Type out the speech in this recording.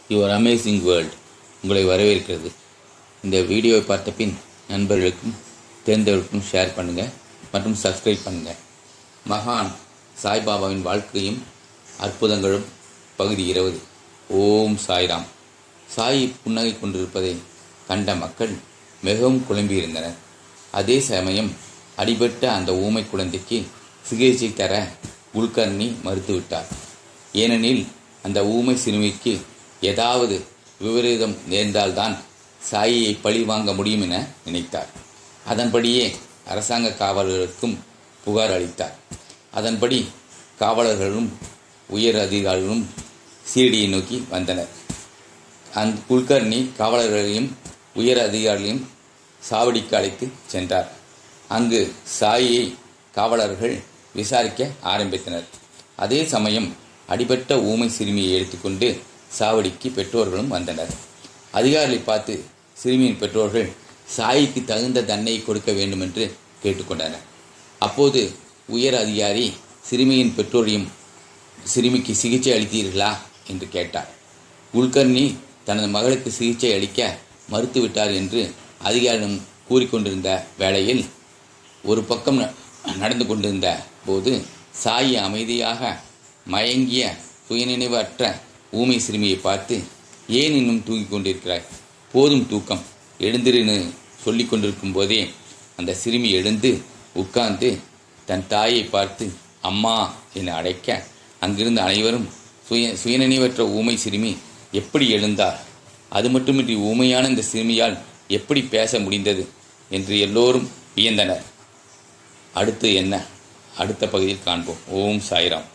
your amazing world உங்களை வரவேற்கிறது இந்த வீடியோவை பார்த்த பின் நண்பர்களுக்கும் தெரிந்தவர்களுக்கும் ஷேர் பண்ணுங்கள் மற்றும் சப்ஸ்கிரைப் பண்ணுங்கள் மகான் சாய்பாபாவின் வாழ்க்கையும் அற்புதங்களும் பகுதி இருபது ஓம் சாய்ராம் சாய் புன்னகை கொண்டிருப்பதை கண்ட மக்கள் மிகவும் குழம்பியிருந்தனர் அதே சமயம் அடிபட்ட அந்த ஊமை குழந்தைக்கு சிகிச்சை தர குல்கர்னி மறுத்துவிட்டார் ஏனெனில் அந்த ஊமை சிறுமிக்கு ஏதாவது விபரீதம் நேர்ந்தால்தான் சாயியை பழி வாங்க முடியும் என நினைத்தார் அதன்படியே அரசாங்க காவலர்களுக்கும் புகார் அளித்தார் அதன்படி காவலர்களும் உயர் அதிகாரிகளும் சீரடியை நோக்கி வந்தனர் அந்த குல்கர்னி காவலர்களையும் உயர் அதிகாரிகளையும் சாவடிக்கு அழைத்து சென்றார் அங்கு சாயியை காவலர்கள் விசாரிக்க ஆரம்பித்தனர் அதே சமயம் அடிபட்ட ஊமை சிறுமியை எடுத்துக்கொண்டு சாவடிக்கு பெற்றோர்களும் வந்தனர் அதிகாரிகளை பார்த்து சிறுமியின் பெற்றோர்கள் சாயிக்கு தகுந்த தண்டனை கொடுக்க வேண்டும் என்று கேட்டுக்கொண்டனர் அப்போது உயர் அதிகாரி சிறுமியின் பெற்றோரையும் சிறுமிக்கு சிகிச்சை அளித்தீர்களா என்று கேட்டார் குல்கர்னி தனது மகளுக்கு சிகிச்சை அளிக்க மறுத்துவிட்டார் என்று அதிகாரிடம் கூறிக்கொண்டிருந்த வேளையில் ஒரு பக்கம் ந- நடந்து கொண்டிருந்த போது சாயி அமைதியாக மயங்கிய சுயநினைவற்ற ஊமை சிறுமியை பார்த்து ஏன் இன்னும் தூங்கிக் கொண்டிருக்கிறாய் போதும் தூக்கம் எழுந்திருன்னு சொல்லிக் கொண்டிருக்கும் போதே அந்த சிறுமி எழுந்து உட்கார்ந்து தன் தாயை பார்த்து அம்மா என அழைக்க அங்கிருந்த அனைவரும் சுய சுயநினைவற்ற ஊமை சிறுமி எப்படி எழுந்தார் அது மட்டுமின்றி ஊமையான இந்த சிறுமியால் எப்படி பேச முடிந்தது என்று எல்லோரும் வியந்தனர் அடுத்து என்ன அடுத்த பகுதியில் காண்போம் ஓம் சாய்ராம்